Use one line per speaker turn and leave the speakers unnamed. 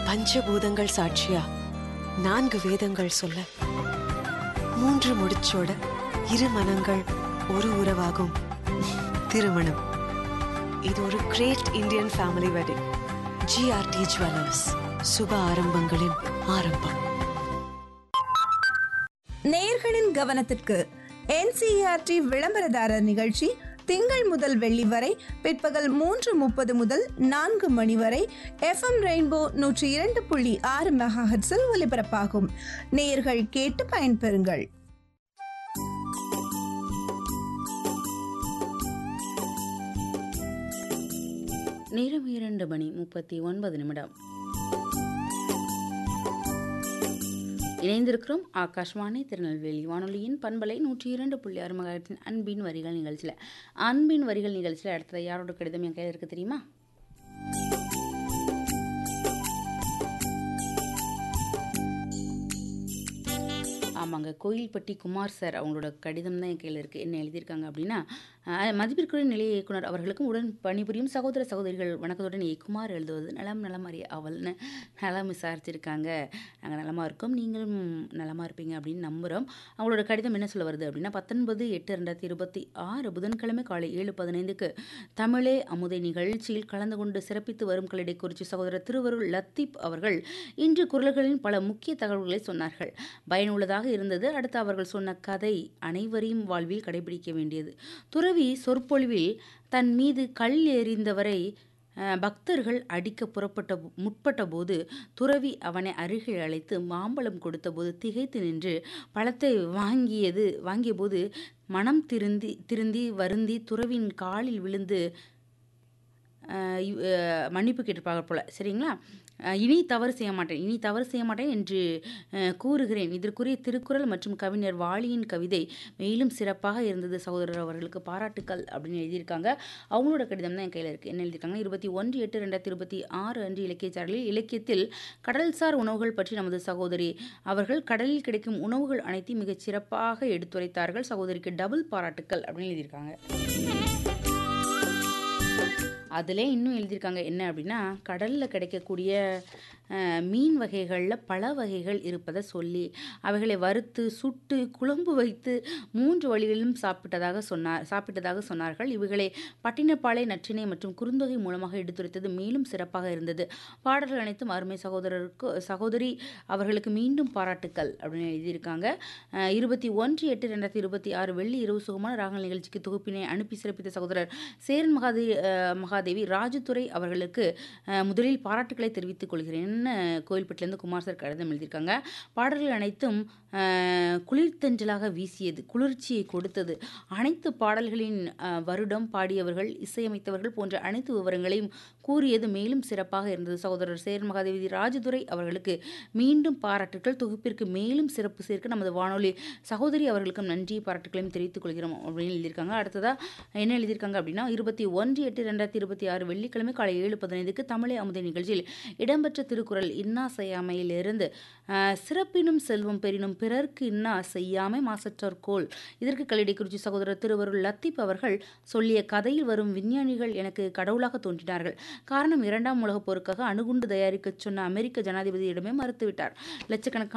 பஞ்சபூதங்கள் சாட்சியா நான்கு வேதங்கள் சொல்ல மூன்று முடிச்சோட இரு மனங்கள் ஒரு உறவாகும் திருமணம் இது ஒரு great Indian family wedding GRT jewellers சுப ஆரம்பங்களின் ஆரம்பம்
நேயர்களின் கவனத்திற்கு என்சிஆர்டி விளம்பரதாரர் நிகழ்ச்சி திங்கள் முதல் வெள்ளி வரை பிற்பகல் மூன்று முப்பது முதல் நான்கு மணி வரை எஃப்எம் ரெயின்போ நூற்றி இரண்டு புள்ளி ஆறு மெகாஹெட்ஸில் ஒலிபரப்பாகும் நேயர்கள் கேட்டு பயன்பெறுங்கள்
நேரம் இரண்டு மணி முப்பத்தி ஒன்பது நிமிடம் இணைந்திருக்கிறோம் ஆகாஷ்வாணி திருநெல்வேலி வானொலியின் பண்பலை நூற்றி இரண்டு புள்ளி ஆறு மகாயிரத்தின் அன்பின் வரிகள் நிகழ்ச்சியில் அன்பின் வரிகள் நிகழ்ச்சியில் அடுத்தது யாரோட கடிதம் என் கையில் இருக்கு தெரியுமா ஆமாங்க கோயில்பட்டி குமார் சார் அவங்களோட கடிதம் தான் என் கையில் இருக்குது என்ன எழுதியிருக்காங்க அப்படின்னா அஹ், மதிப்பிற்குரிய நிலைய இயக்குனர் அவர்களுக்கும் உடன் பணிபுரியும் சகோதர சகோதரிகள் வணக்கத்துடன் ஏ குமார் எழுதுவது நலம் நலம் அறிய அவள்னு நலம் விசாரிச்சிருக்காங்க நாங்கள் நலமாக இருக்கோம் நீங்களும் நலமாக இருப்பீங்க அப்படின்னு நம்புகிறோம் அவங்களோட கடிதம் என்ன சொல்ல வருது அப்படின்னா பத்தொன்பது எட்டு ரெண்டாயிரத்தி இருபத்தி ஆறு புதன்கிழமை காலை ஏழு பதினைந்துக்கு தமிழே அமுதை நிகழ்ச்சியில் கலந்து கொண்டு சிறப்பித்து வரும் கலிடை குறிச்சி சகோதரர் திருவருள் லத்தீப் அவர்கள் இன்று குரல்களின் பல முக்கிய தகவல்களை சொன்னார்கள் பயனுள்ளதாக இருந்தது அடுத்து அவர்கள் சொன்ன கதை அனைவரையும் வாழ்வில் கடைபிடிக்க வேண்டியது துறவி சொற்பொழிவில் தன் மீது கல் எறிந்தவரை அஹ், பக்தர்கள் அடிக்க புறப்பட்ட முற்பட்ட போது துறவி அவனை அருகில் அழைத்து மாம்பழம் கொடுத்தபோது திகைத்து நின்று பழத்தை வாங்கியது வாங்கியபோது மனம் திருந்தி திருந்தி வருந்தி துறவின் காலில் விழுந்து அஹ் இவ்- அஹ் மன்னிப்பு கேட்டிருப்பாங்க போல சரிங்களா அஹ் இனி தவறு செய்ய மாட்டேன் இனி தவறு செய்ய மாட்டேன் என்று அஹ், கூறுகிறேன் இதற்குரிய திருக்குறள் மற்றும் கவிஞர் வாலியின் கவிதை மேலும் சிறப்பாக இருந்தது சகோதரர் அவர்களுக்கு பாராட்டுக்கள் அப்படின்னு எழுதியிருக்காங்க அவங்களோட கடிதம் தான் என் கையில் இருக்குது என்ன எழுதியிருக்காங்க இருபத்தி ஒன்று எட்டு ரெண்டாயிரத்தி இருபத்தி ஆறு அன்று இலக்கிய சாரலில் இலக்கியத்தில் கடல்சார் உணவுகள் பற்றி நமது சகோதரி அவர்கள் கடலில் கிடைக்கும் உணவுகள் அனைத்தையும் மிகச் சிறப்பாக எடுத்துரைத்தார்கள் சகோதரிக்கு டபுள் பாராட்டுக்கள் அப்படின்னு எழுதியிருக்காங்க அதிலே இன்னும் எழுதியிருக்காங்க என்ன அப்படின்னா கடலில் கிடைக்கக்கூடிய அஹ், மீன் வகைகளில் பல வகைகள் இருப்பதை சொல்லி அவைகளை வறுத்து சுட்டு குழம்பு வைத்து மூன்று வழிகளிலும் சாப்பிட்டதாக சொன்னார் சாப்பிட்டதாக சொன்னார்கள் இவைகளை பட்டினப்பாலை நற்றினை மற்றும் குறுந்தொகை மூலமாக எடுத்துரைத்தது மேலும் சிறப்பாக இருந்தது பாடல்கள் அனைத்தும் அருமை சகோதரருக்கு சகோதரி அவர்களுக்கு மீண்டும் பாராட்டுக்கள் அப்படின்னு எழுதியிருக்காங்க அஹ், இருபத்தி ஒன்று எட்டு ரெண்டாயிரத்தி இருபத்தி ஆறு வெள்ளி இரவு சுகமான ராகங்கள் நிகழ்ச்சிக்கு தொகுப்பினை அனுப்பி சிறப்பித்த சகோதரர் சேரன் மகாதேவி அஹ், மகாதேவி ராஜதுரை அவர்களுக்கு அஹ், முதலில் பாராட்டுக்களை தெரிவித்துக் கொள்கிறேன்னு கோயில்பட்டிலேருந்து குமார் சார் கடிதம் எழுதியிருக்காங்க பாடல்கள் அனைத்தும் அஹ், குளிர்தென்றலாக வீசியது குளிர்ச்சியை கொடுத்தது அனைத்து பாடல்களின் அஹ், வருடம் பாடியவர்கள் இசையமைத்தவர்கள் போன்ற அனைத்து விவரங்களையும் கூறியது மேலும் சிறப்பாக இருந்தது சகோதரர் சேரன் மகாதேவி ராஜதுரை அவர்களுக்கு மீண்டும் பாராட்டுக்கள் தொகுப்பிற்கு மேலும் சிறப்பு சேர்க்க நமது வானொலி சகோதரி அவர்களுக்கும் நன்றி பாராட்டுகளையும் தெரிவித்துக் கொள்கிறோம் அப்படின்னு எழுதியிருக்காங்க அடுத்ததா என்ன எழுதியிருக்காங்க அப்படின்னா இருபத்தி ஒன்று எட்டு ரெண்டாயிரத்தி இருபத்தி ஆறு வெள்ளிக்கிழமை காலை ஏழு பதினைந்துக்கு தமிழை அமுதை நிகழ்ச்சியில் இடம்பெற்ற திருக்குறள் இன்னா செய்யாமையிலிருந்து அஹ், சிறப்பினும் செல்வம் பெறினும் பிறர்க்கு இன்னா செய்யாமை மாசற்றோர் கோல் இதற்கு கல்லிடை குறிச்சி சகோதரர் திருவருள் லத்தீப் அவர்கள் சொல்லிய கதையில் வரும் விஞ்ஞானிகள் எனக்கு கடவுளாக தோன்றினார்கள் காரணம் இரண்டாம் உலகப் போருக்காக அணுகுண்டு தயாரிக்கச் சொன்ன அமெரிக்க ஜனாதிபதியிடமே மறுத்துவிட்டார் லட்சக்கணக்கான